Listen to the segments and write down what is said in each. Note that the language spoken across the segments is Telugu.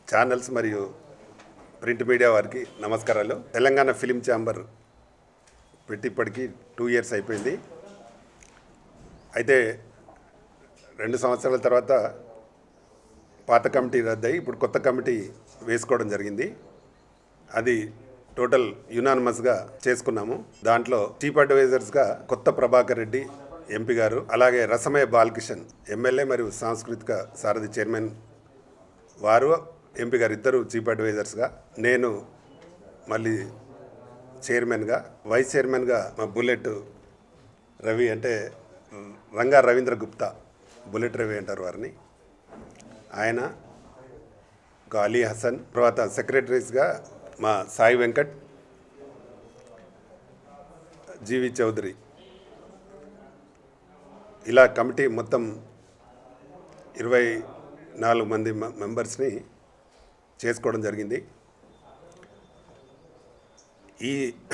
ఛానల్స్ మరియు ప్రింట్ మీడియా వారికి నమస్కారాలు తెలంగాణ ఫిలిం ఛాంబర్ పెట్టి ఇప్పటికీ టూ ఇయర్స్ అయిపోయింది అయితే రెండు సంవత్సరాల తర్వాత పాత కమిటీ రద్దయి ఇప్పుడు కొత్త కమిటీ వేసుకోవడం జరిగింది అది టోటల్ యునానిమస్గా చేసుకున్నాము దాంట్లో చీఫ్ అడ్వైజర్స్గా కొత్త ప్రభాకర్ రెడ్డి ఎంపీ గారు అలాగే రసమయ బాలకిషన్ ఎమ్మెల్యే మరియు సాంస్కృతిక సారథి చైర్మన్ వారు ఎంపీ గారు ఇద్దరు చీఫ్ అడ్వైజర్స్గా నేను మళ్ళీ చైర్మన్గా వైస్ చైర్మన్గా మా బుల్లెట్ రవి అంటే రంగా రవీంద్ర గుప్తా బుల్లెట్ రవి అంటారు వారిని ఆయన ఇంకా అలీ హసన్ తర్వాత సెక్రటరీస్గా మా సాయి వెంకట్ జీవి చౌదరి ఇలా కమిటీ మొత్తం ఇరవై నాలుగు మంది మె- మెంబర్స్ని చేసుకోవడం జరిగింది ఈ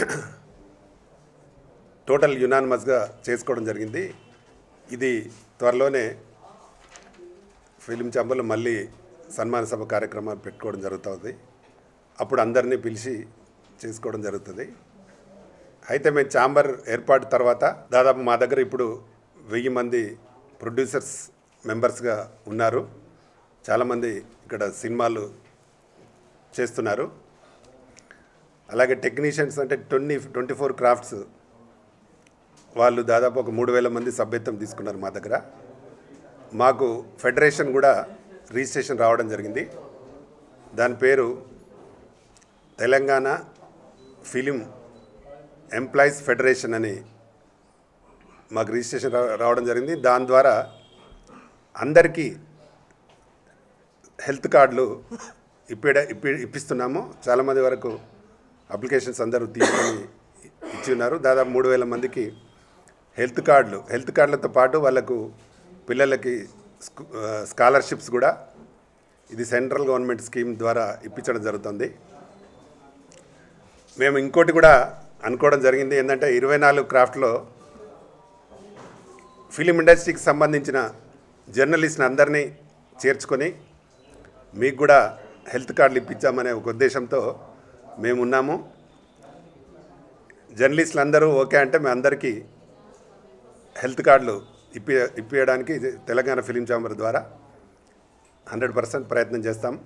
టోటల్ యునానిమస్గా చేసుకోవడం జరిగింది ఇది త్వరలోనే ఫిలిం ఛాంబర్లో మళ్ళీ సన్మాన సభ కార్యక్రమాలు పెట్టుకోవడం జరుగుతుంది అప్పుడు అందరినీ పిలిచి చేసుకోవడం జరుగుతుంది అయితే మేము ఛాంబర్ ఏర్పాటు తర్వాత దాదాపు మా దగ్గర ఇప్పుడు వెయ్యి మంది ప్రొడ్యూసర్స్ మెంబర్స్గా ఉన్నారు చాలామంది ఇక్కడ సినిమాలు చేస్తున్నారు అలాగే టెక్నీషియన్స్ అంటే ట్వంటీ ట్వంటీ ఫోర్ క్రాఫ్ట్స్ వాళ్ళు దాదాపు ఒక మూడు వేల మంది సభ్యత్వం తీసుకున్నారు మా దగ్గర మాకు ఫెడరేషన్ కూడా రిజిస్ట్రేషన్ రావడం జరిగింది దాని పేరు తెలంగాణ ఫిలిం ఎంప్లాయీస్ ఫెడరేషన్ అని మాకు రిజిస్ట్రేషన్ రా- రావడం జరిగింది దాని ద్వారా అందరికీ హెల్త్ కార్డులు ఇప్పిడ ఇప్పి ఇప్పిస్తున్నాము చాలామంది వరకు అప్లికేషన్స్ అందరూ తీసుకొని ఇచ్చి ఉన్నారు దాదాపు మూడు వేల మందికి హెల్త్ కార్డులు హెల్త్ కార్డులతో పాటు వాళ్ళకు పిల్లలకి స్కు- ఆ, స్కాలర్షిప్స్ కూడా ఇది సెంట్రల్ గవర్నమెంట్ స్కీమ్ ద్వారా ఇప్పించడం జరుగుతుంది మేము ఇంకోటి కూడా అనుకోవడం జరిగింది ఏంటంటే ఇరవై నాలుగు క్రాఫ్ట్లో ఫిలిం ఇండస్ట్రీకి సంబంధించిన జర్నలిస్ట్ని అందరినీ చేర్చుకొని మీకు కూడా హెల్త్ కార్డులు ఇప్పించామనే ఒక ఉద్దేశంతో మేము ఉన్నాము జర్నలిస్టులు అందరూ ఓకే అంటే మేము అందరికీ హెల్త్ కార్డులు ఇప్పి ఇప్పించడానికి ఇది తెలంగాణ ఫిలిం ఛాంబర్ ద్వారా హండ్రెడ్ పర్సెంట్ ప్రయత్నం చేస్తాం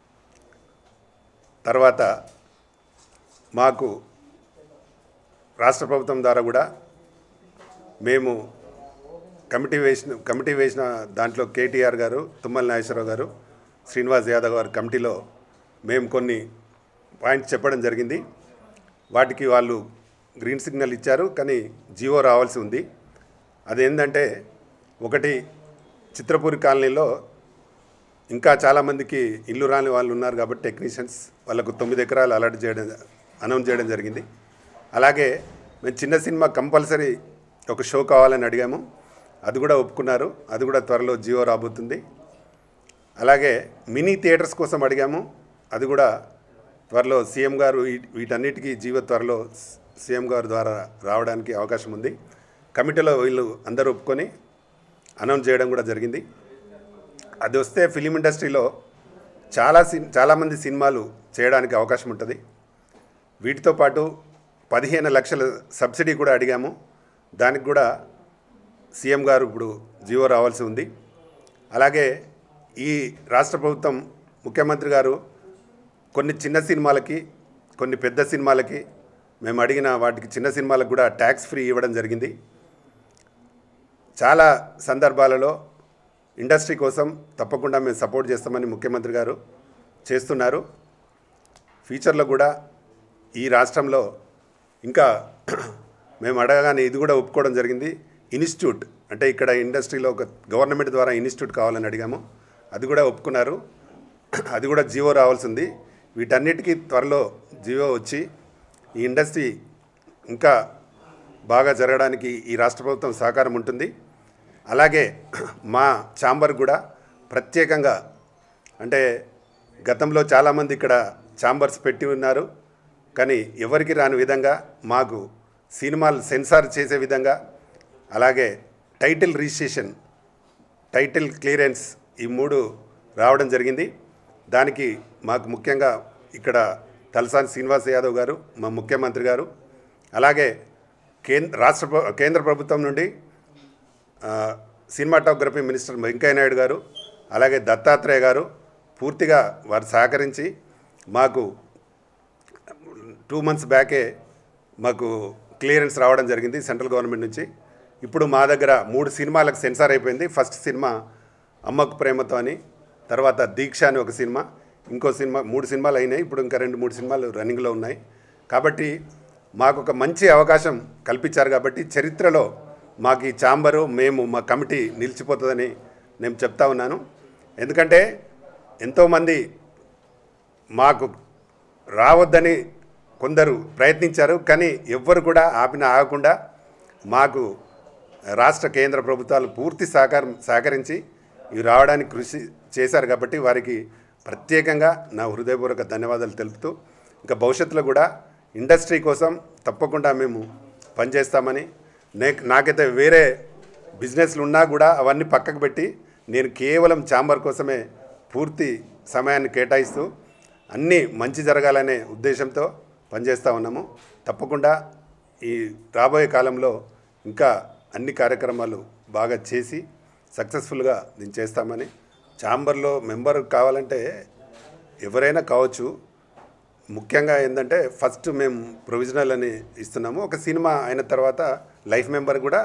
తర్వాత మాకు రాష్ట్ర ప్రభుత్వం ద్వారా కూడా మేము కమిటీ వేసిన కమిటీ వేసిన దాంట్లో కేటీఆర్ గారు తుమ్మల నాగేశ్వరరావు గారు శ్రీనివాస్ యాదవ్ గారు కమిటీలో మేము కొన్ని పాయింట్స్ చెప్పడం జరిగింది వాటికి వాళ్ళు గ్రీన్ సిగ్నల్ ఇచ్చారు కానీ జియో రావాల్సి ఉంది అదేంటంటే ఒకటి చిత్రపూరి కాలనీలో ఇంకా చాలామందికి ఇల్లు రాని వాళ్ళు ఉన్నారు కాబట్టి టెక్నీషియన్స్ వాళ్ళకు తొమ్మిది ఎకరాలు అలాట్ చేయడం అనౌన్స్ చేయడం జరిగింది అలాగే మేము చిన్న సినిమా కంపల్సరీ ఒక షో కావాలని అడిగాము అది కూడా ఒప్పుకున్నారు అది కూడా త్వరలో జియో రాబోతుంది అలాగే మినీ థియేటర్స్ కోసం అడిగాము అది కూడా త్వరలో సీఎం గారు ఈ- వీటన్నిటికీ జీవో త్వరలో సీఎం గారి ద్వారా రావడానికి అవకాశం ఉంది కమిటీలో వీళ్ళు అందరూ ఒప్పుకొని అనౌన్స్ చేయడం కూడా జరిగింది అది వస్తే ఫిలిం ఇండస్ట్రీలో చాలా సిన్ చాలామంది సినిమాలు చేయడానికి అవకాశం ఉంటుంది వీటితో పాటు పదిహేను లక్షల సబ్సిడీ కూడా అడిగాము దానికి కూడా సీఎం గారు ఇప్పుడు జీవో రావాల్సి ఉంది అలాగే ఈ రాష్ట్ర ప్రభుత్వం ముఖ్యమంత్రి గారు కొన్ని చిన్న సినిమాలకి కొన్ని పెద్ద సినిమాలకి మేము అడిగిన వాటికి చిన్న సినిమాలకు కూడా ట్యాక్స్ ఫ్రీ ఇవ్వడం జరిగింది చాలా సందర్భాలలో ఇండస్ట్రీ కోసం తప్పకుండా మేము సపోర్ట్ చేస్తామని ముఖ్యమంత్రి గారు చేస్తున్నారు ఫ్యూచర్లో కూడా ఈ రాష్ట్రంలో ఇంకా మేము అడగగానే ఇది కూడా ఒప్పుకోవడం జరిగింది ఇన్స్టిట్యూట్ అంటే ఇక్కడ ఇండస్ట్రీలో ఒక గవర్నమెంట్ ద్వారా ఇన్స్టిట్యూట్ కావాలని అడిగాము అది కూడా ఒప్పుకున్నారు అది కూడా జియో రావాల్సింది వీటన్నిటికీ త్వరలో జియో వచ్చి ఈ ఇండస్ట్రీ ఇంకా బాగా జరగడానికి ఈ రాష్ట్ర ప్రభుత్వం సహకారం ఉంటుంది అలాగే మా ఛాంబర్ కూడా ప్రత్యేకంగా అంటే గతంలో చాలామంది ఇక్కడ ఛాంబర్స్ పెట్టి ఉన్నారు కానీ ఎవరికి రాని విధంగా మాకు సినిమాలు సెన్సార్ చేసే విధంగా అలాగే టైటిల్ రిజిస్ట్రేషన్ టైటిల్ క్లియరెన్స్ ఈ మూడు రావడం జరిగింది దానికి మాకు ముఖ్యంగా ఇక్కడ తలసాని శ్రీనివాస్ యాదవ్ గారు మా ముఖ్యమంత్రి గారు అలాగే కేంద్ర రాష్ట్ర ప్ర- కేంద్ర ప్రభుత్వం నుండి ఆ, సినిమాటోగ్రఫీ మినిస్టర్ వెంకయ్య నాయుడు గారు అలాగే దత్తాత్రేయ గారు పూర్తిగా వారు సహకరించి మాకు టూ మంత్స్ బ్యాకే మాకు క్లియరెన్స్ రావడం జరిగింది సెంట్రల్ గవర్నమెంట్ నుంచి ఇప్పుడు మా దగ్గర మూడు సినిమాలకు సెన్సార్ అయిపోయింది ఫస్ట్ సినిమా అమ్మకు ప్రేమతో అని తర్వాత దీక్ష అని ఒక సినిమా ఇంకో సినిమా మూడు సినిమాలు అయినాయి ఇప్పుడు ఇంకా రెండు మూడు సినిమాలు రన్నింగ్లో ఉన్నాయి కాబట్టి మాకు ఒక మంచి అవకాశం కల్పించారు కాబట్టి చరిత్రలో మాకు ఈ ఛాంబరు మేము మా కమిటీ నిలిచిపోతుందని నేను చెప్తా ఉన్నాను ఎందుకంటే ఎంతోమంది మాకు రావద్దని కొందరు ప్రయత్నించారు కానీ ఎవ్వరు కూడా ఆపిన ఆగకుండా మాకు రాష్ట్ర కేంద్ర ప్రభుత్వాలు పూర్తి సహకారం సహకరించి ఇవి రావడానికి కృషి చేశారు కాబట్టి వారికి ప్రత్యేకంగా నా హృదయపూర్వక ధన్యవాదాలు తెలుపుతూ ఇంకా భవిష్యత్తులో కూడా ఇండస్ట్రీ కోసం తప్పకుండా మేము పనిచేస్తామని నే నాకైతే వేరే బిజినెస్లు ఉన్నా కూడా అవన్నీ పక్కకు పెట్టి నేను కేవలం ఛాంబర్ కోసమే పూర్తి సమయాన్ని కేటాయిస్తూ అన్నీ మంచి జరగాలనే ఉద్దేశంతో పనిచేస్తూ ఉన్నాము తప్పకుండా ఈ రాబోయే కాలంలో ఇంకా అన్ని కార్యక్రమాలు బాగా చేసి సక్సెస్ఫుల్గా దీన్ని చేస్తామని ఛాంబర్లో మెంబర్ కావాలంటే ఎవరైనా కావచ్చు ముఖ్యంగా ఏంటంటే ఫస్ట్ మేము ప్రొవిజనల్ అని ఇస్తున్నాము ఒక సినిమా అయిన తర్వాత లైఫ్ మెంబర్ కూడా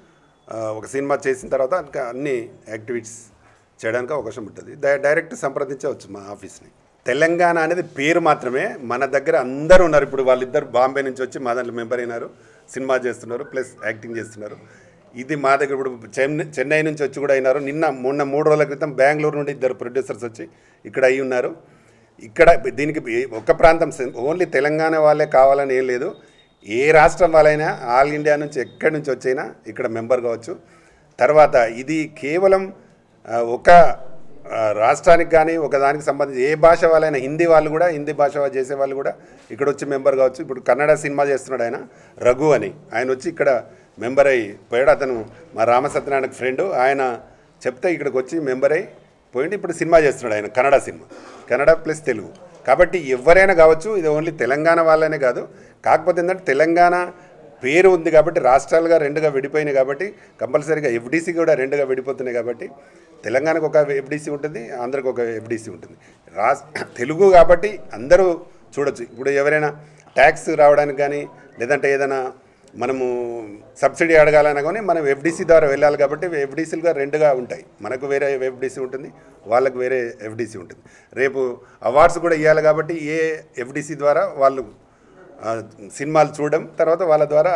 ఆ, ఒక సినిమా చేసిన తర్వాత ఇంకా అన్ని యాక్టివిటీస్ చేయడానికి అవకాశం ఉంటుంది డై- డైరెక్ట్ సంప్రదించవచ్చు మా ఆఫీస్ని తెలంగాణ అనేది పేరు మాత్రమే మన దగ్గర అందరూ ఉన్నారు ఇప్పుడు వాళ్ళిద్దరు బాంబే నుంచి వచ్చి మా దాంట్లో మెంబర్ అయినారు సినిమా చేస్తున్నారు ప్లస్ యాక్టింగ్ చేస్తున్నారు ఇది మా దగ్గర ఇప్పుడు చెన్నై చెన్నై నుంచి వచ్చి కూడా అయినారు నిన్న మొన్న మూడు రోజుల క్రితం బెంగళూరు నుండి ఇద్దరు ప్రొడ్యూసర్స్ వచ్చి ఇక్కడ అయి ఉన్నారు ఇక్కడ దీనికి ఒక్క ప్రాంతం ఓన్లీ తెలంగాణ వాళ్ళే కావాలని ఏం లేదు ఏ రాష్ట్రం వాళ్ళైనా ఆల్ ఇండియా నుంచి ఎక్కడి నుంచి వచ్చైనా ఇక్కడ మెంబర్ కావచ్చు తర్వాత ఇది కేవలం ఆ, ఒక ఆ, రాష్ట్రానికి కానీ ఒక దానికి సంబంధించి ఏ భాష వాళ్ళైనా హిందీ వాళ్ళు కూడా హిందీ భాష వాళ్ళు చేసే వాళ్ళు కూడా ఇక్కడ వచ్చి మెంబర్ కావచ్చు ఇప్పుడు కన్నడ సినిమా చేస్తున్నాడు ఆయన రఘు అని ఆయన వచ్చి ఇక్కడ మెంబర్ అయ్యి పోయాడు అతను మా రామసత్యనారాయణ ఫ్రెండ్ ఆయన చెప్తే ఇక్కడికి వచ్చి మెంబర్ అయ్యి పోయింది ఇప్పుడు సినిమా చేస్తున్నాడు ఆయన కన్నడ సినిమా కన్నడ ప్లస్ తెలుగు కాబట్టి ఎవరైనా కావచ్చు ఇది ఓన్లీ తెలంగాణ వాళ్ళనే కాదు కాకపోతే ఏంటంటే తెలంగాణ పేరు ఉంది కాబట్టి రాష్ట్రాలుగా రెండుగా విడిపోయినాయి కాబట్టి కంపల్సరీగా ఎఫ్డీసీ కూడా రెండుగా విడిపోతున్నాయి కాబట్టి తెలంగాణకు ఒక ఎఫ్డీసీ ఉంటుంది ఆంధ్రకు ఒక ఎఫ్డీసీ ఉంటుంది రాస్ తెలుగు కాబట్టి అందరూ చూడొచ్చు ఇప్పుడు ఎవరైనా ట్యాక్స్ రావడానికి కానీ లేదంటే ఏదైనా మనము సబ్సిడీ అడగాలన్నా కానీ మనం ఎఫ్డీసీ ద్వారా వెళ్ళాలి కాబట్టి ఎఫ్డీసీలుగా రెండుగా ఉంటాయి మనకు వేరే ఎఫ్డీసీ ఉంటుంది వాళ్ళకు వేరే ఎఫ్డీసీ ఉంటుంది రేపు అవార్డ్స్ కూడా ఇవ్వాలి కాబట్టి ఏ ఎఫ్డీసీ ద్వారా వాళ్ళు ఆ, సినిమాలు చూడడం తర్వాత వాళ్ళ ద్వారా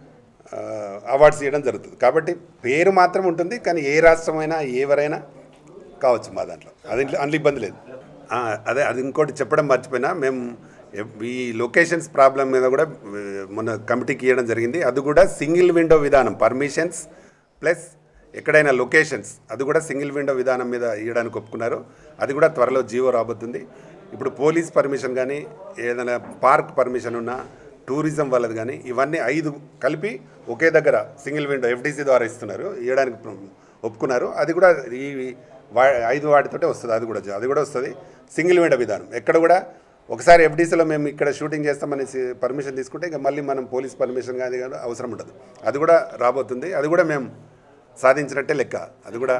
ఆ, అవార్డ్స్ ఇవ్వడం జరుగుతుంది కాబట్టి పేరు మాత్రం ఉంటుంది కానీ ఏ రాష్ట్రమైనా ఎవరైనా కావచ్చు మా దాంట్లో అది అందులో ఇబ్బంది లేదు ఆ, అదే అది ఇంకోటి చెప్పడం మర్చిపోయినా మేము ఎప్- ఈ లొకేషన్స్ ప్రాబ్లం మీద కూడా ఆ, మొన్న కమిటీకి ఇవ్వడం జరిగింది అది కూడా సింగిల్ విండో విధానం పర్మిషన్స్ ప్లస్ ఎక్కడైనా లొకేషన్స్ అది కూడా సింగిల్ విండో విధానం మీద ఇవ్వడానికి ఒప్పుకున్నారు అది కూడా త్వరలో జీవో రాబోతుంది ఇప్పుడు పోలీస్ పర్మిషన్ కానీ ఏదైనా పార్క్ పర్మిషన్ ఉన్నా టూరిజం వాళ్ళది కానీ ఇవన్నీ ఐదు కలిపి ఒకే దగ్గర సింగిల్ విండో ఎఫ్డీసీ ద్వారా ఇస్తున్నారు ఇవ్వడానికి ప్ర- ఒప్పుకున్నారు అది కూడా ఈ వా ఐదు వాటితోటే వస్తుంది అది కూడా అది కూడా వస్తుంది సింగిల్ విండో విధానం ఎక్కడ కూడా ఒకసారి ఎఫ్డీసీలో మేము ఇక్కడ షూటింగ్ చేస్తామని పర్మిషన్ తీసుకుంటే ఇంకా మళ్ళీ మనం పోలీస్ పర్మిషన్ కానీ కానీ అవసరం ఉండదు అది కూడా రాబోతుంది అది కూడా మేము సాధించినట్టే లెక్క అది కూడా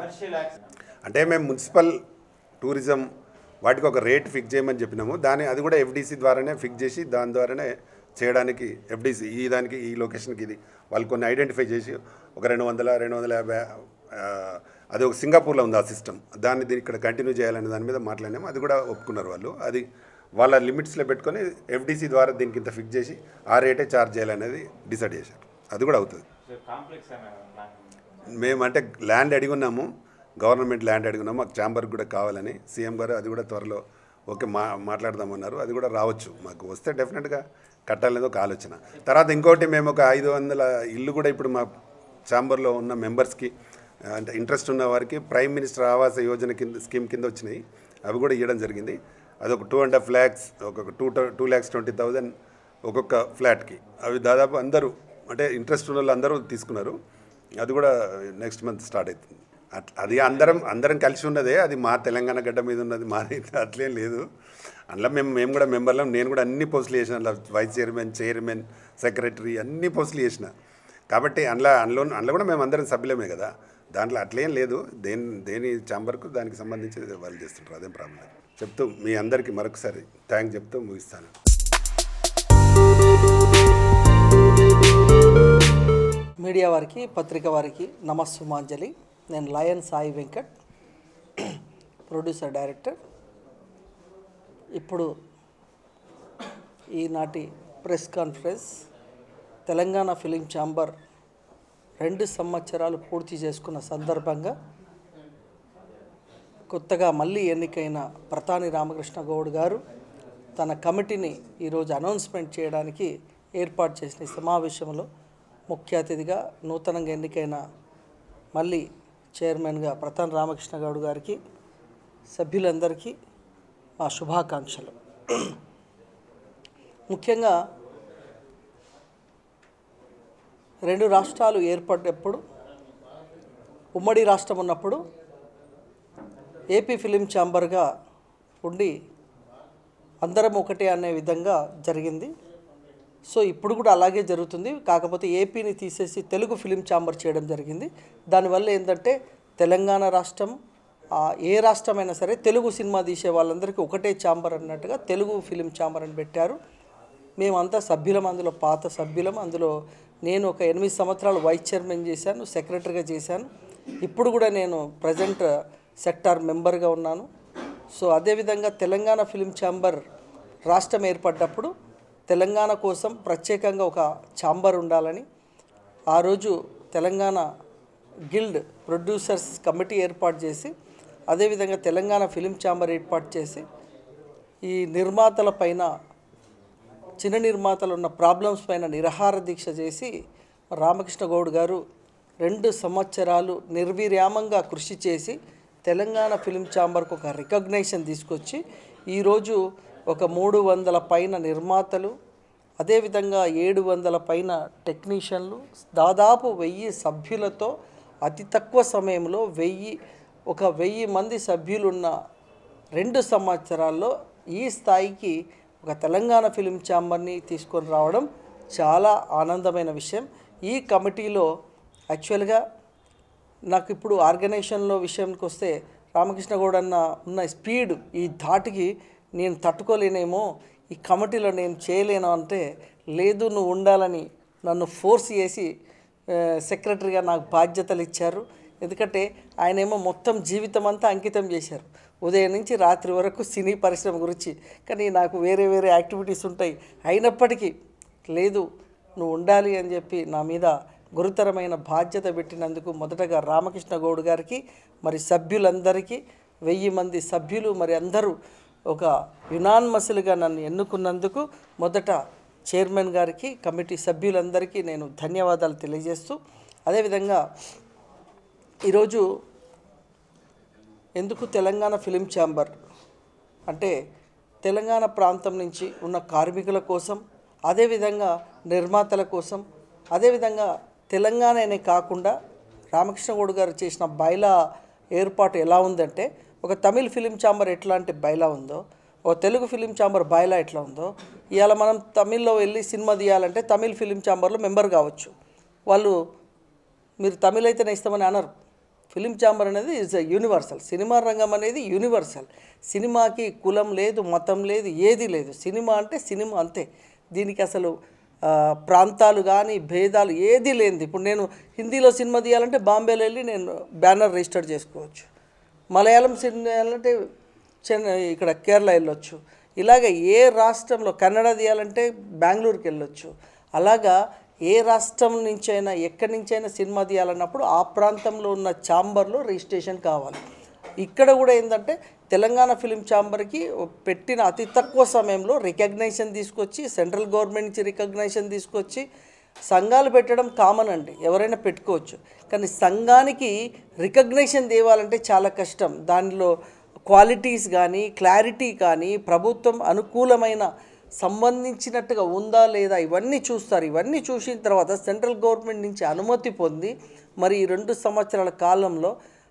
అంటే మేము మున్సిపల్ టూరిజం వాటికి ఒక రేట్ ఫిక్స్ చేయమని చెప్పినాము దాని అది కూడా ఎఫ్డీసీ ద్వారానే ఫిక్స్ చేసి దాని ద్వారానే చేయడానికి ఎఫ్డీసీ ఈ దానికి ఈ లొకేషన్కి ఇది వాళ్ళు కొన్ని ఐడెంటిఫై చేసి ఒక రెండు వందల రెండు వందల యాభై ఆ, అది ఒక సింగపూర్లో ఉంది ఆ సిస్టమ్ దాన్ని దీన్ని ఇక్కడ కంటిన్యూ చేయాలనే దాని మీద మాట్లాడినాము అది కూడా ఒప్పుకున్నారు వాళ్ళు అది వాళ్ళ లిమిట్స్లో పెట్టుకొని ఎఫ్డీసీ ద్వారా దీనికి ఇంత ఫిక్స్ చేసి ఆ రేటే ఛార్జ్ చేయాలనేది డిసైడ్ చేశారు అది కూడా అవుతుంది కాంప్లెక్స్ అని నాకు మేము అంటే ల్యాండ్ అడిగి ఉన్నాము గవర్నమెంట్ ల్యాండ్ అడిగి ఉన్నాము మాకు ఛాంబర్కి కూడా కావాలని సీఎం గారు అది కూడా త్వరలో ఓకే మా మాట్లాడదామన్నారు అది కూడా రావచ్చు మాకు వస్తే డెఫినెట్గా కట్టాలనేది ఒక ఆలోచన తర్వాత ఇంకోటి మేము ఒక ఐదు వందల ఇల్లు కూడా ఇప్పుడు మా ఛాంబర్లో ఉన్న మెంబర్స్కి అంటే ఇంట్రెస్ట్ ఉన్న వారికి ప్రైమ్ మినిస్టర్ ఆవాస యోజన కింద స్కీమ్ కింద వచ్చినాయి అవి కూడా ఇవ్వడం జరిగింది అది ఒక టూ అండ్ హాఫ్ ల్యాక్స్ ఒక two two lakhs twenty thousand ఒక్కొక్క ఫ్లాట్కి అవి దాదాపు అందరూ అంటే ఇంట్రెస్ట్ ఉన్న వాళ్ళు అందరూ తీసుకున్నారు అది కూడా నెక్స్ట్ మంత్ స్టార్ట్ అవుతుంది అట్- అది అందరం అందరం కలిసి ఉన్నదే అది మా తెలంగాణ గడ్డ మీద ఉన్నది మాది అట్లేం లేదు అందులో మేము మేము కూడా మెంబర్లం నేను కూడా అన్ని పోస్టులు చేసిన అందులో వైస్ చైర్మన్ చైర్మన్ సెక్రటరీ అన్ని పోస్టులు చేసిన కాబట్టి అందులో అందులో అందులో కూడా మేము అందరం సభ్యులమే కదా దాంట్లో అట్లేం లేదు దేని దేని ఛాంబర్కు దానికి సంబంధించి వాళ్ళు చేస్తుంటారు అదేం ప్రాబ్లం లేదు చెప్తూ మీ అందరికీ మరొకసారి థ్యాంక్ చెప్తూ ముగిస్తాను మీడియా వారికి పత్రిక వారికి నమస్సుమాంజలి నేను lion Sai Venkat producer director ఇప్పుడు ఈనాటి press conference Telangana film chamber రెండు సంవత్సరాలు పూర్తి చేసుకున్న సందర్భంగా కొత్తగా మళ్ళీ ఎన్నికైన ప్రతాని రామకృష్ణ గౌడ్ గారు తన కమిటీని ఈరోజు అనౌన్స్మెంట్ చేయడానికి ఏర్పాటు చేసిన ఈ సమావేశంలో ముఖ్య అతిథిగా నూతనంగా ఎన్నికైన మళ్ళీ చైర్మన్గా ప్రతాన్ రామకృష్ణ గౌడ్ గారికి సభ్యులందరికీ మా శుభాకాంక్షలు ముఖ్యంగా రెండు రాష్ట్రాలు ఏర్పడ్డప్పుడు ఉమ్మడి రాష్ట్రం ఉన్నప్పుడు ఏపీ ఫిలిం ఛాంబర్గా ఉండి అందరం ఒకటే అనే విధంగా జరిగింది సో ఇప్పుడు కూడా అలాగే జరుగుతుంది కాకపోతే ఏపీని తీసేసి తెలుగు ఫిలిం ఛాంబర్ చేయడం జరిగింది దానివల్ల ఏంటంటే తెలంగాణ రాష్ట్రం ఆ, ఏ రాష్ట్రమైనా సరే తెలుగు సినిమా తీసే వాళ్ళందరికీ ఒకటే ఛాంబర్ అన్నట్టుగా తెలుగు ఫిలిం ఛాంబర్ అని పెట్టారు మేమంతా సభ్యులం అందులో పాత సభ్యులం అందులో నేను ఒక ఎనిమిది సంవత్సరాలు వైస్ చైర్మన్ చేశాను సెక్రటరీగా చేశాను ఇప్పుడు కూడా నేను ప్రజెంట్ సెక్టార్ మెంబర్గా ఉన్నాను సో అదేవిధంగా తెలంగాణ ఫిలిం ఛాంబర్ రాష్ట్రం ఏర్పడ్డప్పుడు తెలంగాణ కోసం ప్రత్యేకంగా ఒక ఛాంబర్ ఉండాలని ఆ రోజు తెలంగాణ గిల్డ్ ప్రొడ్యూసర్స్ కమిటీ ఏర్పాటు చేసి అదేవిధంగా తెలంగాణ ఫిలిం ఛాంబర్ ఏర్పాటు చేసి ఈ నిర్మాతల పైన చిన్న నిర్మాతలు ఉన్న ప్రాబ్లమ్స్ పైన నిరహార దీక్ష చేసి రామకృష్ణ గౌడ్ గారు రెండు సంవత్సరాలు నిర్విరామంగా కృషి చేసి తెలంగాణ ఫిలిం ఛాంబర్కు ఒక రికగ్నైషన్ తీసుకొచ్చి ఈరోజు ఒక మూడు వందల పైన నిర్మాతలు అదేవిధంగా ఏడు వందల పైన టెక్నీషియన్లు దాదాపు వెయ్యి సభ్యులతో అతి తక్కువ సమయంలో వెయ్యి ఒక వెయ్యి మంది సభ్యులున్న రెండు సంవత్సరాల్లో ఈ స్థాయికి ఒక తెలంగాణ ఫిలిం ఛాంబర్ని తీసుకొని రావడం చాలా ఆనందమైన విషయం ఈ కమిటీలో యాక్చువల్గా నాకు ఇప్పుడు ఆర్గనైజేషన్లో విషయానికి వస్తే రామకృష్ణ గౌడ్ అన్న ఉన్న స్పీడ్ ఈ ధాటికి నేను తట్టుకోలేనేమో ఈ కమిటీలో నేను చేయలేను అంటే లేదు నువ్వు ఉండాలని నన్ను ఫోర్స్ చేసి ఆ, సెక్రటరీగా నాకు బాధ్యతలు ఇచ్చారు ఎందుకంటే ఆయనేమో మొత్తం జీవితం అంతా అంకితం చేశారు ఉదయం నుంచి రాత్రి వరకు సినీ పరిశ్రమ గురించి కానీ నాకు వేరే వేరే యాక్టివిటీస్ ఉంటాయి అయినప్పటికీ లేదు నువ్వు ఉండాలి అని చెప్పి నా మీద గురుతరమైన బాధ్యత పెట్టినందుకు మొదటగా రామకృష్ణ గౌడ్ గారికి మరి సభ్యులందరికీ వెయ్యి మంది సభ్యులు మరి అందరూ ఒక యునాన్మస్లుగా నన్ను ఎన్నుకున్నందుకు మొదట చైర్మన్ గారికి కమిటీ సభ్యులందరికీ నేను ధన్యవాదాలు తెలియజేస్తూ అదేవిధంగా ఈరోజు ఎందుకు తెలంగాణ ఫిలిం ఛాంబర్ అంటే తెలంగాణ ప్రాంతం నుంచి ఉన్న కార్మికుల కోసం అదేవిధంగా నిర్మాతల కోసం అదేవిధంగా తెలంగాణనే కాకుండా రామకృష్ణ గౌడ్ గారు చేసిన బైలా ఏర్పాటు ఎలా ఉందంటే ఒక తమిళ్ ఫిలిం ఛాంబర్ ఎట్లాంటి బైలా ఉందో ఒక తెలుగు ఫిలిం ఛాంబర్ బైలా ఎట్లా ఉందో ఇవాళ మనం తమిళ్లో వెళ్ళి సినిమా తీయాలంటే తమిళ్ ఫిలిం ఛాంబర్లో మెంబర్ కావచ్చు వాళ్ళు మీరు తమిళ అయితేనే ఇస్తామని అనరు ఫిలిం ఛాంబర్ అనేది ఇస్ యూనివర్సల్ సినిమా రంగం అనేది యూనివర్సల్ సినిమాకి కులం లేదు మతం లేదు ఏది లేదు సినిమా అంటే సినిమా అంతే దీనికి అసలు ఆ, ప్రాంతాలు కానీ భేదాలు ఏది లేనిది ఇప్పుడు నేను హిందీలో సినిమా తీయాలంటే బాంబేలో వెళ్ళి నేను బ్యానర్ రిజిస్టర్ చేసుకోవచ్చు మలయాళం సినిమా తీయాలంటే చెన్నై ఇక్కడ కేరళ వెళ్ళొచ్చు ఇలాగ ఏ రాష్ట్రంలో కన్నడ తీయాలంటే బెంగళూరుకి వెళ్ళొచ్చు అలాగా ఏ రాష్ట్రం నుంచైనా ఎక్కడి నుంచైనా సినిమా తీయాలన్నప్పుడు ఆ ప్రాంతంలో ఉన్న ఛాంబర్లో రిజిస్ట్రేషన్ కావాలి ఇక్కడ కూడా ఏంటంటే తెలంగాణ ఫిలిం ఛాంబర్కి పెట్టిన అతి తక్కువ సమయంలో రికగ్నైజేషన్ తీసుకొచ్చి సెంట్రల్ గవర్నమెంట్ నుంచి రికగ్నైజేషన్ తీసుకొచ్చి సంఘాలు పెట్టడం కామన్ అండి ఎవరైనా పెట్టుకోవచ్చు కానీ సంఘానికి రికగ్నైజేషన్ తేవాలంటే చాలా కష్టం దానిలో క్వాలిటీస్ కానీ క్లారిటీ కానీ ప్రభుత్వం అనుకూలమైన సంబంధించినట్టుగా ఉందా లేదా ఇవన్నీ చూస్తారు ఇవన్నీ చూసిన తర్వాత సెంట్రల్ గవర్నమెంట్ నుంచి అనుమతి పొంది మరి ఈ రెండు సంవత్సరాల కాలంలో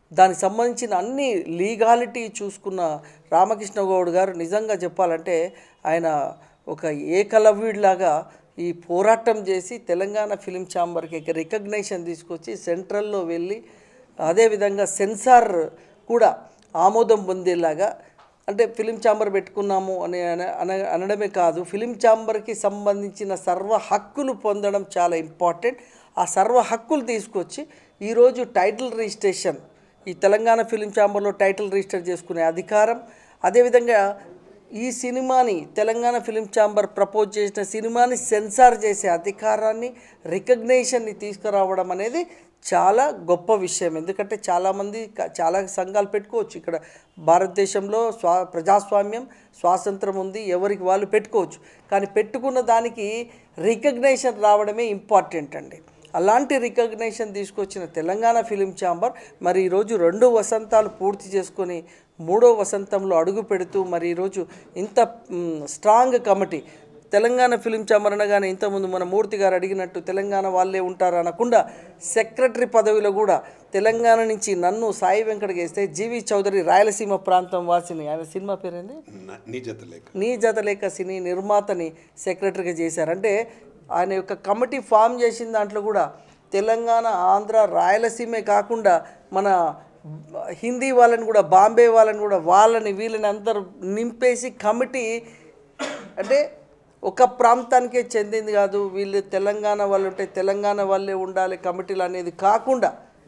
దానికి సంబంధించిన అన్ని లీగాలిటీ చూసుకున్న రామకృష్ణ గౌడ్ గారు నిజంగా చెప్పాలంటే ఆయన ఒక ఏకలవ్యుడిలాగా ఈ పోరాటం చేసి తెలంగాణ ఫిలిం ఛాంబర్కి రికగ్నేషన్ తీసుకొచ్చి సెంట్రల్లో వెళ్ళి అదేవిధంగా సెన్సార్ కూడా ఆమోదం పొందేలాగా అంటే ఫిలిం ఛాంబర్ పెట్టుకున్నాము అని అన- అన- అనడమే కాదు ఫిలిం ఛాంబర్కి సంబంధించిన సర్వ హక్కులు పొందడం చాలా ఇంపార్టెంట్ ఆ సర్వ హక్కులు తీసుకొచ్చి ఈరోజు టైటిల్ రిజిస్ట్రేషన్ ఈ తెలంగాణ ఫిలిం ఛాంబర్లో టైటిల్ రిజిస్టర్ చేసుకునే అధికారం అదేవిధంగా ఈ సినిమాని తెలంగాణ ఫిలిం ఛాంబర్ ప్రపోజ్ చేసిన సినిమాని సెన్సార్ చేసే అధికారాన్ని రికగ్నేషన్ని తీసుకురావడం అనేది చాలా గొప్ప విషయం ఎందుకంటే చాలామంది క- చాలా సంఘాలు పెట్టుకోవచ్చు ఇక్కడ భారతదేశంలో స్వా ప్రజాస్వామ్యం స్వాతంత్రం ఉంది ఎవరికి వాళ్ళు పెట్టుకోవచ్చు కానీ పెట్టుకున్న దానికి రికగ్నేషన్ రావడమే ఇంపార్టెంట్ అండి అలాంటి రికగ్నేషన్ తీసుకొచ్చిన తెలంగాణ ఫిలిం ఛాంబర్ మరి ఈరోజు రెండు వసంతాలు పూర్తి చేసుకొని మూడో వసంతంలో అడుగు పెడుతూ మరి ఈరోజు ఇంత మ్, strong committee Telangana film chamber అనగానే ఇంతకుముందు మన మూర్తి గారు అడిగినట్టు తెలంగాణ వాళ్ళే ఉంటారు అనకుండా సెక్రటరీ పదవిలో కూడా తెలంగాణ నుంచి నన్ను సాయి వెంకటకి వేస్తే జీవి చౌదరి రాయలసీమ ప్రాంతం వాసిని ఆయన సినిమా పేరేంది నా- నీ జత లేక నీ జత లేక సినీ నిర్మాతని సెక్రటరీగా చేశారు అంటే ఆయన యొక్క కమిటీ ఫామ్ చేసిన దాంట్లో కూడా తెలంగాణ ఆంధ్ర రాయలసీమే కాకుండా మన బ- హిందీ వాళ్ళని కూడా బాంబే వాళ్ళని కూడా వాళ్ళని వీళ్ళని అందరూ నింపేసి కమిటీ అంటే ఒక ప్రాంతానికే చెందింది కాదు వీళ్ళు తెలంగాణ వాళ్ళు ఉంటే తెలంగాణ వాళ్ళే ఉండాలి కమిటీలు అనేది కాకుండా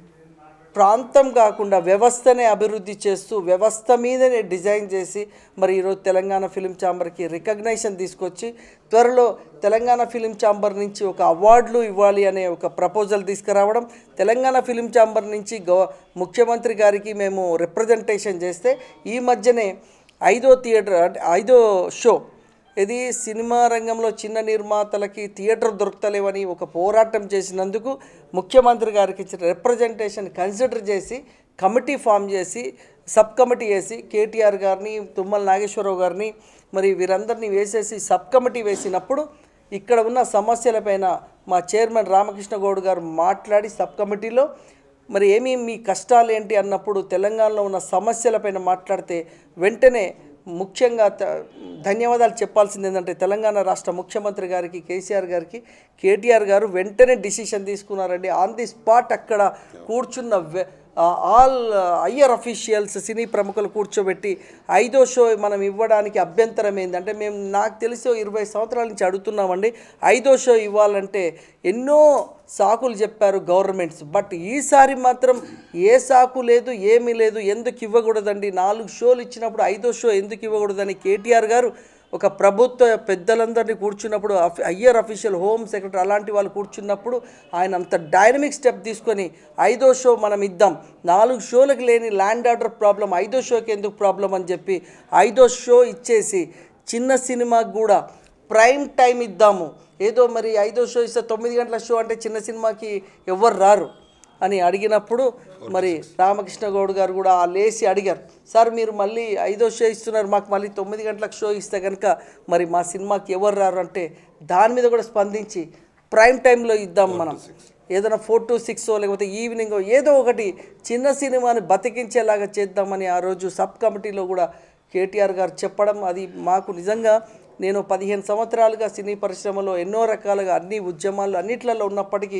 ప్రాంతం కాకుండా వ్యవస్థనే అభివృద్ధి చేస్తూ వ్యవస్థ మీదనే డిజైన్ చేసి మరి ఈరోజు తెలంగాణ ఫిలిం ఛాంబర్కి రికగ్నైషన్ తీసుకొచ్చి త్వరలో తెలంగాణ ఫిలిం ఛాంబర్ నుంచి ఒక అవార్డులు ఇవ్వాలి అనే ఒక ప్రపోజల్ తీసుకురావడం తెలంగాణ ఫిలిం ఛాంబర్ నుంచి గవ ముఖ్యమంత్రి గారికి మేము రిప్రజెంటేషన్ చేస్తే ఈ మధ్యనే ఐదో థియేటర్ అంటే ఐదో షో ఇది సినిమా రంగంలో చిన్న నిర్మాతలకి థియేటర్ దొరుకుతలేవని ఒక పోరాటం చేసినందుకు ముఖ్యమంత్రి గారికి ఇచ్చిన రిప్రజెంటేషన్ కన్సిడర్ చేసి కమిటీ ఫామ్ చేసి సబ్ కమిటీ వేసి కేటీఆర్ గారిని తుమ్మల నాగేశ్వరరావు గారిని మరి వీరందరినీ వేసేసి సబ్ కమిటీ వేసినప్పుడు ఇక్కడ ఉన్న సమస్యలపైన మా చైర్మన్ రామకృష్ణ గౌడ్ గారు మాట్లాడి సబ్ కమిటీలో మరి ఏమి మీ కష్టాలు ఏంటి అన్నప్పుడు తెలంగాణలో ఉన్న సమస్యలపైన మాట్లాడితే వెంటనే ముఖ్యంగా త- ధన్యవాదాలు చెప్పాల్సింది ఏంటంటే తెలంగాణ రాష్ట్ర ముఖ్యమంత్రి గారికి కేసీఆర్ గారికి కేటీఆర్ గారు వెంటనే డిసిషన్ తీసుకున్నారండి ఆన్ ది స్పాట్ అక్కడ కూర్చున్న వె- ఆ, ఆల్ అయ్యర్ అఫీషియల్స్ సినీ ప్రముఖులు కూర్చోబెట్టి ఐదో షో మనం ఇవ్వడానికి అభ్యంతరం ఏంటంటే మేము నాకు తెలిసి ఓ ఇరవై సంవత్సరాల నుంచి అడుగుతున్నామండి ఐదో షో ఇవ్వాలంటే ఎన్నో సాకులు చెప్పారు గవర్నమెంట్స్ బట్ ఈసారి మాత్రం ఏ సాకు లేదు ఏమీ లేదు ఎందుకు ఇవ్వకూడదండి నాలుగు షోలు ఇచ్చినప్పుడు ఐదో షో ఎందుకు ఇవ్వకూడదని కేటీఆర్ గారు ఒక ప్రభుత్వ పెద్దలందరినీ కూర్చున్నప్పుడు అఫ్- అయ్యర్ అఫీషియల్ హోమ్ సెక్రటరీ అలాంటి వాళ్ళు కూర్చున్నప్పుడు ఆయన అంత డైనమిక్ స్టెప్ తీసుకొని ఐదో షో మనం ఇద్దాం నాలుగు షోలకు లేని ల్యాండ్ ఆర్డర్ ప్రాబ్లం ఐదో షోకి ఎందుకు ప్రాబ్లం అని చెప్పి ఐదో షో ఇచ్చేసి చిన్న సినిమాకి కూడా ప్రైమ్ టైం ఇద్దాము ఏదో మరి ఐదో షో ఇస్తే తొమ్మిది గంటల షో అంటే చిన్న సినిమాకి ఎవ్వరు రారు అని అడిగినప్పుడు మరి రామకృష్ణ గౌడ్ గారు కూడా ఆ లేచి అడిగారు సార్ మీరు మళ్ళీ ఐదో షో ఇస్తున్నారు మాకు మళ్ళీ తొమ్మిది గంటలకు షో ఇస్తే కనుక మరి మా సినిమాకి ఎవరు రారు అంటే దాని మీద కూడా స్పందించి ప్రైమ్ టైంలో ఇద్దాం మనం ఏదైనా ఫోర్ టు సిక్స్ లేకపోతే ఈవినింగ్ ఏదో ఒకటి చిన్న సినిమాని బతికించేలాగా చేద్దామని ఆ రోజు సబ్ కమిటీలో కూడా కేటీఆర్ గారు చెప్పడం అది మాకు నిజంగా నేను పదిహేను సంవత్సరాలుగా సినీ పరిశ్రమలో ఎన్నో రకాలుగా అన్ని ఉద్యమాలు అన్నిట్లలో ఉన్నప్పటికీ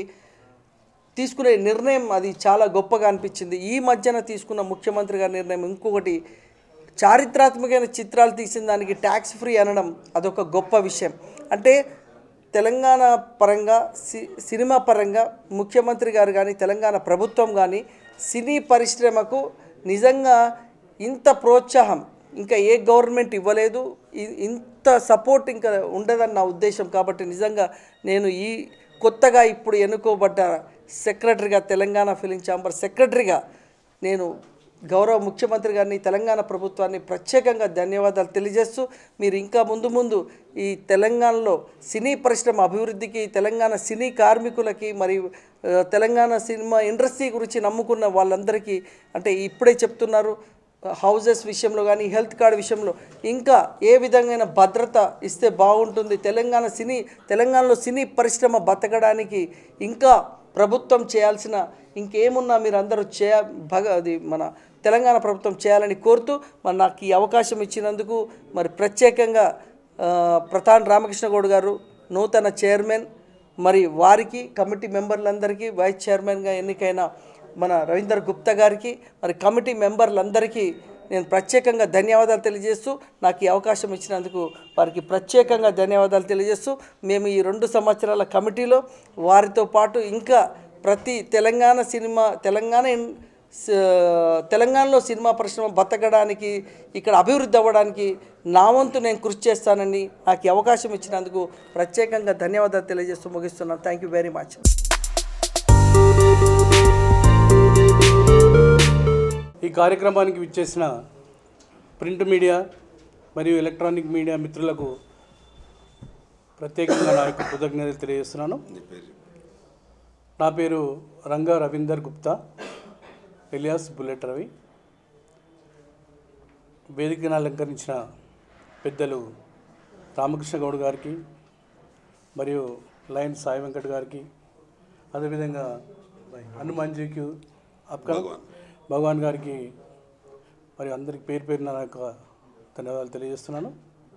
తీసుకునే నిర్ణయం అది చాలా గొప్పగా అనిపించింది ఈ మధ్యన తీసుకున్న ముఖ్యమంత్రి గారి నిర్ణయం ఇంకొకటి చారిత్రాత్మకమైన చిత్రాలు తీసిన దానికి ట్యాక్స్ ఫ్రీ అనడం అదొక గొప్ప విషయం అంటే తెలంగాణ పరంగా సి సినిమా పరంగా ముఖ్యమంత్రి గారు కానీ తెలంగాణ ప్రభుత్వం కానీ సినీ పరిశ్రమకు నిజంగా ఇంత ప్రోత్సాహం ఇంకా ఏ గవర్నమెంట్ ఇవ్వలేదు ఇ- ఇంత సపోర్ట్ ఇంకా ఉండదని నా ఉద్దేశం కాబట్టి నిజంగా నేను ఈ కొత్తగా ఇప్పుడు ఎన్నుకోబడ్డ సెక్రటరీగా తెలంగాణ ఫిలిం ఛాంబర్ సెక్రటరీగా నేను గౌరవ ముఖ్యమంత్రి గారిని తెలంగాణ ప్రభుత్వాన్ని ప్రత్యేకంగా ధన్యవాదాలు తెలియజేస్తూ మీరు ఇంకా ముందు ముందు ఈ తెలంగాణలో సినీ పరిశ్రమ అభివృద్ధికి తెలంగాణ సినీ కార్మికులకి మరియు ఆ, తెలంగాణ సినిమా ఇండస్ట్రీ గురించి నమ్ముకున్న వాళ్ళందరికీ అంటే ఇప్పుడే చెప్తున్నారు హౌజెస్ విషయంలో కానీ హెల్త్ కార్డ్ విషయంలో ఇంకా ఏ విధంగా భద్రత ఇస్తే బాగుంటుంది తెలంగాణ సినీ తెలంగాణలో సినీ పరిశ్రమ బతకడానికి ఇంకా ప్రభుత్వం చేయాల్సిన ఇంకేమున్నా మీరు అందరూ చేయ భగ అది మన తెలంగాణ ప్రభుత్వం చేయాలని కోరుతూ మరి నాకు ఈ అవకాశం ఇచ్చినందుకు మరి ప్రత్యేకంగా ఆ, ప్రధాన్ రామకృష్ణ గౌడ్ గారు నూతన చైర్మన్ మరి వారికి కమిటీ మెంబర్లందరికీ వైస్ చైర్మన్గా ఎన్నికైన మన రవీందర్ గుప్తా గారికి మరి కమిటీ మెంబర్లందరికీ నేను ప్రత్యేకంగా ధన్యవాదాలు తెలియజేస్తూ నాకు ఈ అవకాశం ఇచ్చినందుకు వారికి ప్రత్యేకంగా ధన్యవాదాలు తెలియజేస్తూ మేము ఈ రెండు సంవత్సరాల కమిటీలో వారితో పాటు ఇంకా ప్రతి తెలంగాణ సినిమా తెలంగాణ ఇన్- స- తెలంగాణలో సినిమా పరిశ్రమ బతకడానికి ఇక్కడ అభివృద్ధి అవ్వడానికి నా వంతు నేను కృషి చేస్తానని నాకు ఈ అవకాశం ఇచ్చినందుకు ప్రత్యేకంగా ధన్యవాదాలు తెలియజేస్తూ ముగిస్తున్నాను థ్యాంక్ యూ వెరీ మచ్ ఈ కార్యక్రమానికి విచ్చేసిన ప్రింట్ మీడియా మరియు ఎలక్ట్రానిక్ మీడియా మిత్రులకు ప్రత్యేకంగా నా యొక్క కృతజ్ఞతలు తెలియజేస్తున్నాను నా పేరు రంగా రవీందర్ గుప్తా ఎలియాస్ బుల్లెట్ రవి వేదికను అలంకరించిన పెద్దలు రామకృష్ణ గౌడ్ గారికి మరియు లయన్ సాయి వెంకట్ గారికి అదేవిధంగా హనుమాన్జీకి అప్కల్ భగవాన్ గారికి మరి అందరికి పేరు పేరున నా యొక్క ధన్యవాదాలు తెలియజేస్తున్నాను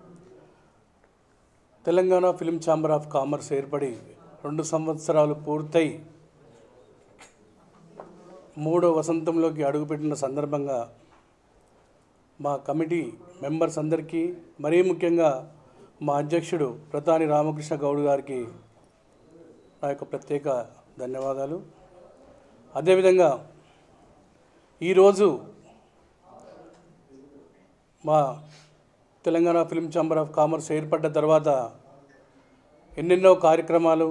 Telangana film chamber of commerce ఏర్పడి రెండు సంవత్సరాలు పూర్తయి మూడో వసంతంలోకి అడుగుపెట్టిన సందర్భంగా మా కమిటీ మెంబర్స్ అందరికీ మరీ ముఖ్యంగా మా అధ్యక్షుడు ప్రధాని రామకృష్ణ గౌడ్ గారికి నా యొక్క ప్రత్యేక ధన్యవాదాలు అదేవిధంగా ఈరోజు మా Telangana film chamber of commerce ఏర్పడ్డ తర్వాత ఎన్నెన్నో కార్యక్రమాలు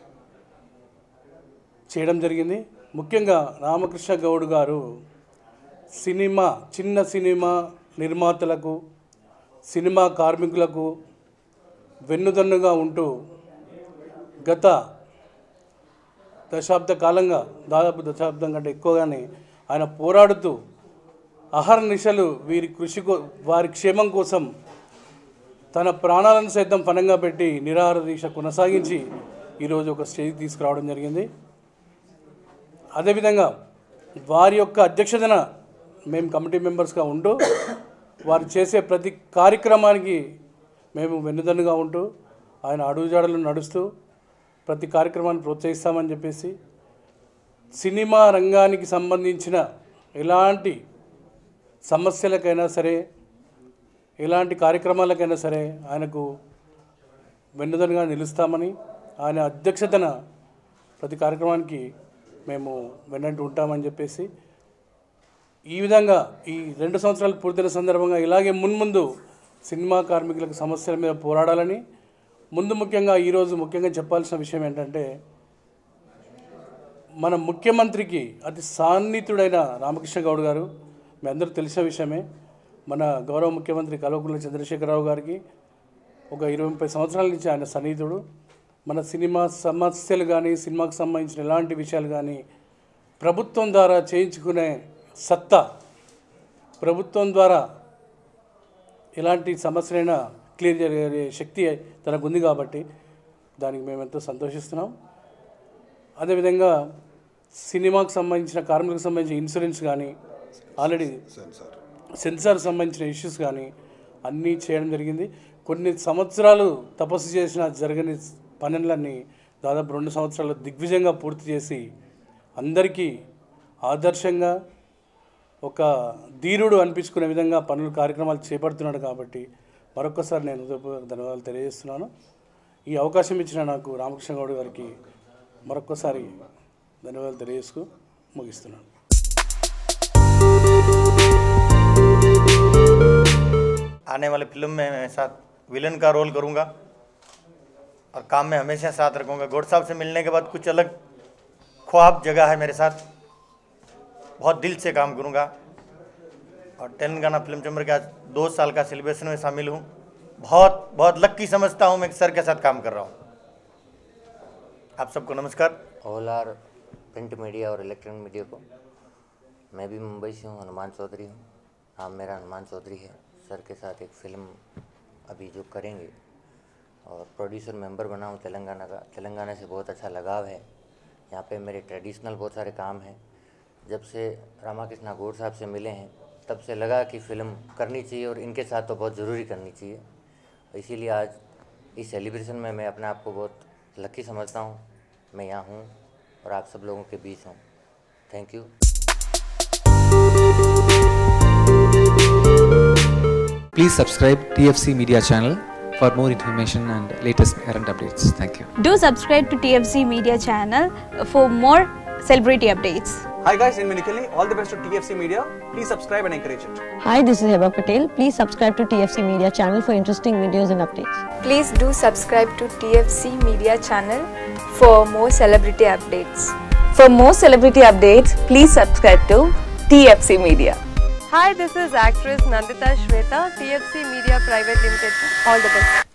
చేయడం జరిగింది ముఖ్యంగా రామకృష్ణ గౌడ్ గారు సినిమా చిన్న సినిమా నిర్మాతలకు సినిమా కార్మికులకు వెన్నుదన్నుగా ఉంటూ గత దశాబ్ద కాలంగా దాదాపు దశాబ్దం కంటే ఎక్కువగానే ఆయన పోరాడుతూ అహర్నిశలు వీరి కృషి కో వారి క్షేమం కోసం తన ప్రాణాలను సైతం పనంగా పెట్టి నిరాహార దీక్ష కొనసాగించి ఈరోజు ఒక స్టేజ్ తీసుకురావడం జరిగింది అదేవిధంగా వారి యొక్క అధ్యక్షతన మేము కమిటీ మెంబర్స్గా ఉంటూ వారు చేసే ప్రతి కార్యక్రమానికి మేము వెన్నుదన్నుగా ఉంటూ ఆయన అడుగుజాడలు నడుస్తూ ప్రతి కార్యక్రమాన్ని ప్రోత్సహిస్తామని చెప్పేసి సినిమా రంగానికి సంబంధించిన ఎలాంటి సమస్యలకైనా సరే ఎలాంటి కార్యక్రమాలకైనా సరే ఆయనకు వెన్నుదన్నుగా నిలుస్తామని ఆయన అధ్యక్షతన ప్రతి కార్యక్రమానికి మేము వెన్నంటూ ఉంటామని చెప్పేసి ఈ విధంగా ఈ రెండు సంవత్సరాలు పూర్తయిన సందర్భంగా ఇలాగే మున్ముందు సినిమా కార్మికులకు సమస్యల మీద పోరాడాలని ముందు ముఖ్యంగా ఈరోజు ముఖ్యంగా చెప్పాల్సిన విషయం ఏంటంటే మన ముఖ్యమంత్రికి అతి సాన్నిహితుడైన రామకృష్ణ గౌడ్ గారు మీ అందరూ తెలిసిన విషయమే మన గౌరవ ముఖ్యమంత్రి కల్వకుంట్ల చంద్రశేఖరరావు గారికి ఒక ఇరవై ముప్పై సంవత్సరాల నుంచి ఆయన సన్నిహితుడు మన సినిమా సమస్యలు కానీ సినిమాకు సంబంధించిన ఎలాంటి విషయాలు కానీ ప్రభుత్వం ద్వారా చేయించుకునే సత్తా ప్రభుత్వం ద్వారా ఎలాంటి సమస్యలైనా క్లియర్ జరిగే శక్తి తనకు ఉంది కాబట్టి దానికి మేము ఎంతో సంతోషిస్తున్నాం అదేవిధంగా సినిమాకు సంబంధించిన కార్మికులకు సంబంధించిన ఇన్సూరెన్స్ కానీ ఆల్రెడీ సెన్సార్ సంబంధించిన ఇష్యూస్ కానీ అన్నీ చేయడం జరిగింది కొన్ని సంవత్సరాలు తపస్సు చేసిన జరగని పనులన్నీ దాదాపు రెండు సంవత్సరాలు దిగ్విజయంగా పూర్తి చేసి అందరికీ ఆదర్శంగా ఒక ధీరుడు అనిపించుకునే విధంగా పనులు కార్యక్రమాలు చేపడుతున్నాడు కాబట్టి మరొకసారి నేను హృదయపూర్వక ధన్యవాదాలు తెలియజేస్తున్నాను ఈ అవకాశం ఇచ్చిన నాకు రామకృష్ణ గౌడ్ గారికి మరొకసారి ధన్యవాదాలు తెలియజేసుకు ముగిస్తున్నాను आने वाली फिल्म में मैं साथ विलन का रोल करूँगा और काम में हमेशा साथ रखूँगा गौड साहब से मिलने के बाद कुछ अलग ख्वाब जगह है मेरे साथ बहुत दिल से काम करूँगा और तेलंगाना फिल्म चैम्बर के आज दो साल का सेलिब्रेशन में शामिल हूँ बहुत बहुत लक्की समझता हूँ मैं एक सर के साथ काम कर रहा हूँ आप सबको नमस्कार ऑल आर प्रिंट मीडिया और इलेक्ट्रॉनिक मीडिया को मैं भी मुंबई से हूँ हनुमान चौधरी हूँ नाम मेरा हनुमान चौधरी है सर के साथ एक फ़िल्म अभी जो करेंगे और प्रोड्यूसर मेंबर बना हूँ तेलंगाना का तेलंगाना से बहुत अच्छा लगाव है यहाँ पे मेरे ट्रेडिशनल बहुत सारे काम हैं जब से रामाकृष्णा गौड़ साहब से मिले हैं तब से लगा कि फ़िल्म करनी चाहिए और इनके साथ तो बहुत ज़रूरी करनी चाहिए इसीलिए आज इस सेलिब्रेशन में मैं अपने आप को बहुत लकी समझता हूँ मैं यहाँ हूँ और आप सब लोगों के बीच हूँ thank you Please subscribe TFC Media channel for more information and latest current updates. Thank you. Do subscribe to TFC Media channel for more celebrity updates. Hi guys, in Minikali, all the best to TFC Media. Please subscribe and encourage it. Hi, this is Heba Patel. Please subscribe to TFC Media channel for interesting videos and updates. Please do subscribe to TFC Media channel for more celebrity updates. For more celebrity updates, please subscribe to TFC Media. Hi, this is actress Nandita Shweta, TFC Media Private Limited. All the best.